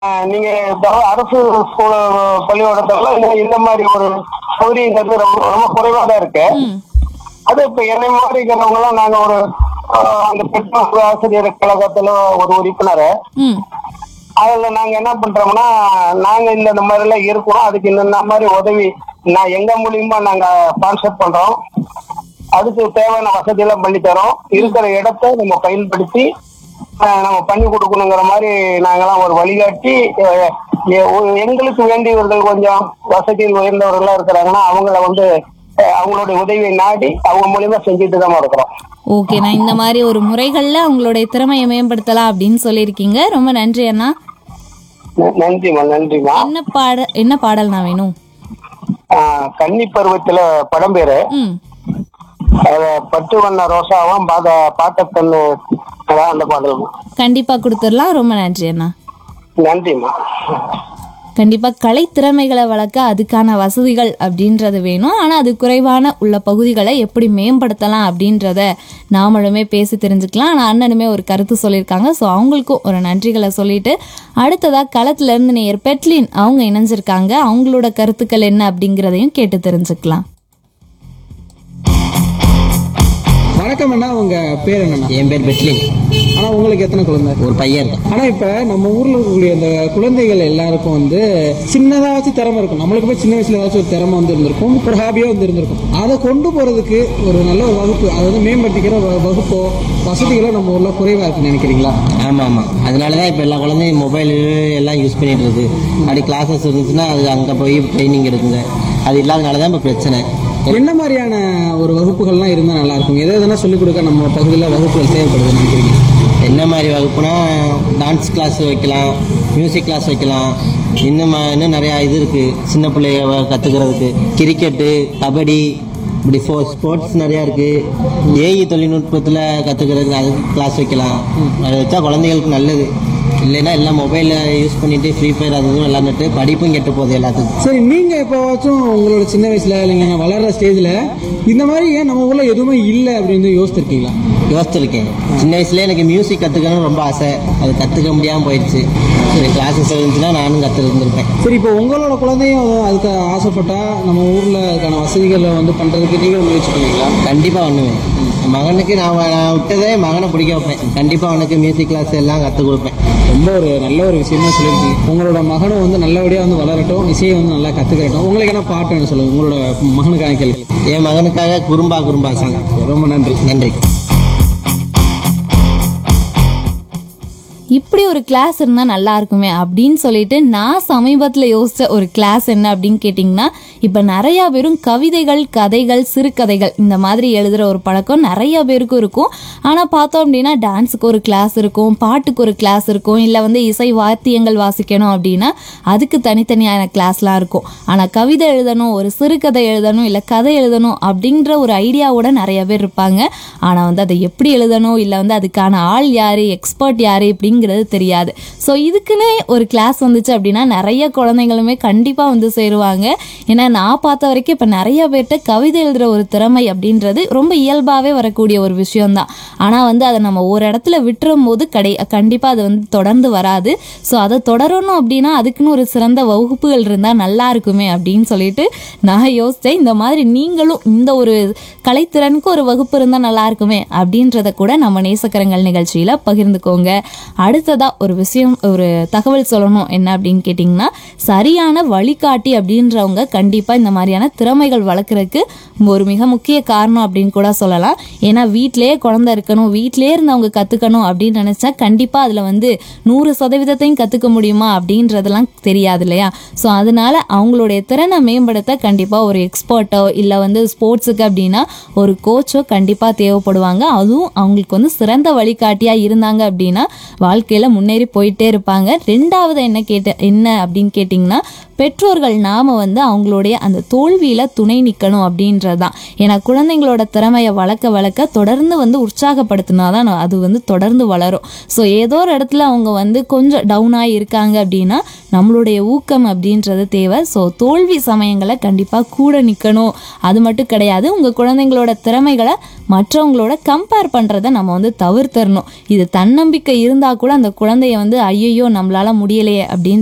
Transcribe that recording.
ஆஹ் நீங்க அதாவது அரசு ஸ்கூல் பள்ளிக்கூடத்துல இந்த இந்த மாதிரி ஒரு சௌகரியங்கிறது ரொம்ப ரொம்ப குறைவா தான் இருக்கு ம் அது இப்ப என்னை மாதிரி இருக்கிறவங்க எல்லாம் நாங்க ஒரு ஆஹ் அந்த பெற்றோர் ஆசிரியர் கழகத்துல ஒரு உறுப்பினர் ம் அதுல நாங்க என்ன பண்றோம்னா நாங்க இந்த இந்த மாதிரி எல்லாம் இருக்கிறோம் அதுக்கு இந்த இந்த மாதிரி உதவி நான் எங்க மூலியமா நாங்க ஸ்பான்சர் பண்றோம் அதுக்கு தேவையான வசதி எல்லாம் பண்ணி தரோம் இருக்கிற இடத்த நம்ம பயன்படுத்தி ஆஹ் நம்ம பண்ணி கொடுக்கணுங்கிற மாதிரி நாங்கெல்லாம் ஒரு வழிகாட்டி ஆஹ் எ- ஒரு- எங்களுக்கு வேண்டியவர்கள் கொஞ்சம் வசதியில் உயர்ந்தவர்களா இருக்கிறாங்கன்னா அவங்கள வந்து ஆஹ் அவங்களுடைய உதவியை நாடி அவங்க மூலியமா செஞ்சுட்டு தான் இருக்கிறோம் ஓகே நான் இந்த மாதிரி ஒரு முறைகளில் உங்களுடைய திறமையை மேம்படுத்தலாம் அப்படின்னு சொல்லியிருக்கீங்க ரொம்ப நன்றி அண்ணா ந- நன்றிம்மா நன்றிம்மா என்ன பாட என்ன பாடல் நான் வேணும் ஆஹ் கன்னி பருவத்துல படம் பேரு ம் அத பட்டு வண்ண ரோசாவும் பாத பாட்டக்கண்ணு அதான் அந்த பாடல் கண்டிப்பாக கொடுத்துடலாம் ரொம்ப நன்றி அண்ணா நன்றிம்மா கண்டிப்பாக கலை திறமைகளை வளர்க்க அதுக்கான வசதிகள் அப்படின்றது வேணும் ஆனால் அது குறைவான உள்ள பகுதிகளை எப்படி மேம்படுத்தலாம் அப்படின்றத நாமளுமே பேசி தெரிஞ்சுக்கலாம் ஆனால் அண்ணனுமே ஒரு கருத்து சொல்லியிருக்காங்க ஸோ அவங்களுக்கும் ஒரு நன்றிகளை சொல்லிட்டு அடுத்ததாக களத்துலேருந்து நேயர் பெட்லின் அவங்க இணைஞ்சிருக்காங்க அவங்களோட கருத்துக்கள் என்ன அப்படிங்கிறதையும் கேட்டு தெரிஞ்சுக்கலாம் வணக்கம் அண்ணா உங்க பேர் என்னண்ணா என் பேர் பெட்லின் ஆனா உங்களுக்கு எத்தனை குழந்தை ஒரு பையன் இருக்கான் ஆனா இப்ப நம்ம ஊர்ல இருக்கக்கூடிய அந்த குழந்தைகள் எல்லாருக்கும் வந்து சின்னதாச்சும் திறமை இருக்கும் நம்மளுக்கு போய் சின்ன வயசுல ஏதாச்சும் ஒரு திறமை வந்து இருந்திருக்கும் ஒரு ஹாபியா வந்து இருந்திருக்கும் அதை கொண்டு போறதுக்கு ஒரு நல்ல ஒரு வகுப்பு அதை வந்து மேம்படுத்திக்கிற வ- வகுப்போ வசதிகளோ நம்ம ஊர்ல குறைவா இருக்குன்னு நினைக்கிறீங்களா ஆமாம் ஆமாம் அதனால தான் இப்போ எல்லா குழந்தையும் மொபைல் எல்லாம் யூஸ் பண்ணிட்டு இருக்கு அப்படி கிளாஸஸ் இருந்துச்சுன்னா அது அங்கே போய் ட்ரைனிங் எடுக்குங்க அது இல்லாதனால தான் இப்போ பிரச்சனை என்ன மாதிரியான ஒரு வகுப்புகள்லாம் இருந்தா நல்லா இருக்கும் எதை எதனா சொல்லிக் கொடுக்க நம்ம பகுதியில் வகுப்புகள் தேவைப்படுதுன்னு நினைக்கிறீங்க என்ன மாதிரி வகுப்புனா டான்ஸ் கிளாஸ் வைக்கலாம் மியூசிக் கிளாஸ் வைக்கலாம் இன்னும் ம- இன்னும் நிறையா இது இருக்குது சின்ன பிள்ளைய கற்றுக்கிறதுக்கு கிரிக்கெட்டு கபடி இப்படி ஃபோ ஸ்போர்ட்ஸ் நிறையா இருக்குது ஏஐ தொழில்நுட்பத்தில் கற்றுக்கிறதுக்கு அதுக்கு கிளாஸ் வைக்கலாம் அதை வச்சா குழந்தைகளுக்கு நல்லது இல்லைன்னா எல்லாம் மொபைலில் யூஸ் பண்ணிட்டு ஃப்ரீ ஃபயர் அது இதுவும் விளாண்டுட்டு படிப்பும் கெட்டு போகுது எல்லாத்துக்கும் சரி நீங்க எப்போவாச்சும் உங்களோட சின்ன வயசுல இல்லைங்க வளர்ற ஸ்டேஜ்ல இந்த மாதிரி ஏன் நம்ம ஊர்ல எதுவுமே இல்லை அப்படின்னு யோசிச்சிருக்கீங்களா யோசிச்சிருக்கேன் சின்ன வயசுல எனக்கு மியூசிக் கற்றுக்கணும்னு ரொம்ப ஆசை அது கற்றுக்க முடியாமல் போயிடுச்சு சரி கிளாஸஸ் இருந்துச்சுன்னா நானும் கற்றுருந்துருப்பேன் சரி இப்போ உங்களோட குழந்தையும் அதுக்கு ஆசைப்பட்டா நம்ம ஊர்ல அதுக்கான வசதிகளை வந்து பண்றதுக்கு நீங்களும் முயற்சி பண்ணுவீங்களா கண்டிப்பாக பண்ணுவேன் மகனுக்கு நான் நான் விட்டதே மகனை பிடிக்க வைப்பேன் கண்டிப்பாக அவனுக்கு மியூசிக் கிளாஸ் எல்லாம் கற்றுக் கொடுப்பேன் ரொம்ப ஒரு நல்ல ஒரு விஷயமா சொல்லியிருக்கீங்க உங்களோட மகனும் வந்து நல்லபடியா வந்து வளரட்டும் இசையை வந்து நல்லா கத்துக்கட்டும் உங்களுக்கு என்ன பாட்டு வேணும் சொல்லுங்க உங்களோட மகனுக்கான கேள்வி என் மகனுக்காக குறும்பா குறும்பா சாங் ரொம்ப நன்றி நன்றி இப்படி ஒரு கிளாஸ் இருந்தால் நல்லா இருக்குமே அப்படின்னு சொல்லிட்டு நான் சமீபத்தில் யோசித்த ஒரு கிளாஸ் என்ன அப்படின்னு கேட்டிங்கன்னா இப்போ நிறையா பேரும் கவிதைகள் கதைகள் சிறுகதைகள் இந்த மாதிரி எழுதுகிற ஒரு பழக்கம் நிறைய பேருக்கும் இருக்கும் ஆனால் பார்த்தோம் அப்படின்னா டான்ஸுக்கு ஒரு கிளாஸ் இருக்கும் பாட்டுக்கு ஒரு கிளாஸ் இருக்கும் இல்லை வந்து இசை வாத்தியங்கள் வாசிக்கணும் அப்படின்னா அதுக்கு தனித்தனியான கிளாஸ்லாம் இருக்கும் ஆனால் கவிதை எழுதணும் ஒரு சிறுகதை எழுதணும் இல்லை கதை எழுதணும் அப்படின்ற ஒரு ஐடியாவோட நிறைய பேர் இருப்பாங்க ஆனால் வந்து அதை எப்படி எழுதணும் இல்லை வந்து அதுக்கான ஆள் யார் எக்ஸ்பர்ட் யார் இப்படிங்கிறது தெரியாது ஸோ இதுக்குன்னே ஒரு கிளாஸ் வந்துச்சு அப்படின்னா நிறைய குழந்தைங்களுமே கண்டிப்பாக வந்து சேருவாங்க ஏன்னா நான் பார்த்த வரைக்கும் இப்போ நிறைய பேர்கிட்ட கவிதை எழுதுகிற ஒரு திறமை அப்படின்றது ரொம்ப இயல்பாகவே வரக்கூடிய ஒரு விஷயம்தான் ஆனால் வந்து அதை நம்ம ஒரு இடத்துல விட்டுரும் போது கடை கண்டிப்பாக அது வந்து தொடர்ந்து வராது ஸோ அதை தொடரணும் அப்படின்னா அதுக்குன்னு ஒரு சிறந்த வகுப்புகள் இருந்தால் நல்லா இருக்குமே அப்படின்னு சொல்லிட்டு நான் யோசித்தேன் இந்த மாதிரி நீங்களும் இந்த ஒரு கலைத்திறனுக்கு ஒரு வகுப்பு இருந்தால் நல்லா இருக்குமே அப்படின்றத கூட நம்ம நேசக்கரங்கள் நிகழ்ச்சியில் பகிர்ந்துக்கோங்க அடுத்ததாக ஒரு விஷயம் ஒரு தகவல் சொல்லணும் என்ன அப்படின்னு கேட்டிங்கன்னா சரியான வழிகாட்டி அப்படின்றவங்க கண்டிப்பாக இந்த மாதிரியான திறமைகள் வளர்க்குறதுக்கு ஒரு மிக முக்கிய காரணம் அப்படின்னு கூட சொல்லலாம் ஏன்னா வீட்டிலேயே குழந்தை இருக்கணும் வீட்டிலேயே இருந்து அவங்க கற்றுக்கணும் அப்படின்னு நினச்சா கண்டிப்பாக அதில் வந்து நூறு சதவீதத்தையும் கற்றுக்க முடியுமா அப்படின்றதெல்லாம் தெரியாது இல்லையா ஸோ அதனால அவங்களுடைய திறனை மேம்படுத்த கண்டிப்பாக ஒரு எக்ஸ்பர்ட்டோ இல்லை வந்து ஸ்போர்ட்ஸுக்கு அப்படின்னா ஒரு கோச்சோ கண்டிப்பாக தேவைப்படுவாங்க அதுவும் அவங்களுக்கு வந்து சிறந்த வழிகாட்டியாக இருந்தாங்க அப்படின்னா வாழ்க்கையில் முன்னேறி போயிட்டே இருப்பாங்க ரெண்டாவது என்ன கேட்ட என்ன அப்படின்னு கேட்டிங்கன்னா பெற்றோர்கள் நாம வந்து அவங்களுடைய அந்த தோல்வியில துணை நிற்கணும் அப்படின்றது தான் ஏன்னா குழந்தைங்களோட திறமையை வளர்க்க வளர்க்க தொடர்ந்து வந்து உற்சாகப்படுத்தினாதான் அது வந்து தொடர்ந்து வளரும் ஸோ ஏதோ ஒரு இடத்துல அவங்க வந்து கொஞ்சம் டவுனாக இருக்காங்க அப்படின்னா நம்மளுடைய ஊக்கம் அப்படின்றது தேவை ஸோ தோல்வி சமயங்களை கண்டிப்பாக கூட நிற்கணும் அது மட்டும் கிடையாது உங்கள் குழந்தைங்களோட திறமைகளை மற்றவங்களோட கம்பேர் பண்ணுறதை நம்ம வந்து தவிர்த்தரணும் இது தன்னம்பிக்கை இருந்தால் கூட அந்த அந்த குழந்தைய வந்து ஐயையோ நம்மளால முடியலையே அப்படின்னு